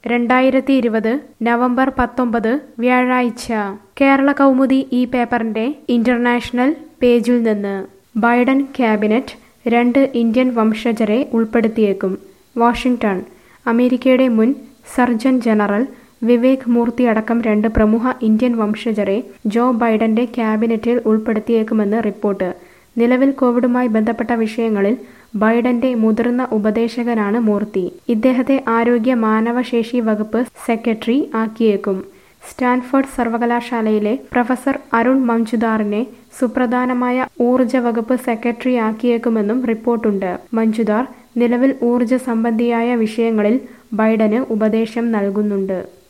രണ്ടായിരത്തി ഇരുപത് നവംബർ പത്തൊമ്പത് വ്യാഴാഴ്ച കേരള കൗമുദി ഈ പേപ്പറിന്റെ ഇന്റർനാഷണൽ പേജിൽ നിന്ന് ബൈഡൻ ക്യാബിനറ്റ് രണ്ട് ഇന്ത്യൻ വംശജരെ ഉൾപ്പെടുത്തിയേക്കും വാഷിംഗ്ടൺ അമേരിക്കയുടെ മുൻ സർജൻ ജനറൽ വിവേക് മൂർത്തി അടക്കം രണ്ട് പ്രമുഖ ഇന്ത്യൻ വംശജരെ ജോ ബൈഡന്റെ ക്യാബിനറ്റിൽ ഉൾപ്പെടുത്തിയേക്കുമെന്ന് റിപ്പോർട്ട് നിലവിൽ കോവിഡുമായി ബന്ധപ്പെട്ട വിഷയങ്ങളിൽ ബൈഡന്റെ മുതിർന്ന ഉപദേശകനാണ് മൂർത്തി ഇദ്ദേഹത്തെ ആരോഗ്യ മാനവശേഷി വകുപ്പ് സെക്രട്ടറി ആക്കിയേക്കും സ്റ്റാൻഫോർഡ് സർവകലാശാലയിലെ പ്രൊഫസർ അരുൺ മഞ്ജുദാറിനെ സുപ്രധാനമായ ഊർജ വകുപ്പ് സെക്രട്ടറി ആക്കിയേക്കുമെന്നും റിപ്പോർട്ടുണ്ട് മഞ്ജുദാർ നിലവിൽ ഊർജ സംബന്ധിയായ വിഷയങ്ങളിൽ ബൈഡന് ഉപദേശം നൽകുന്നുണ്ട്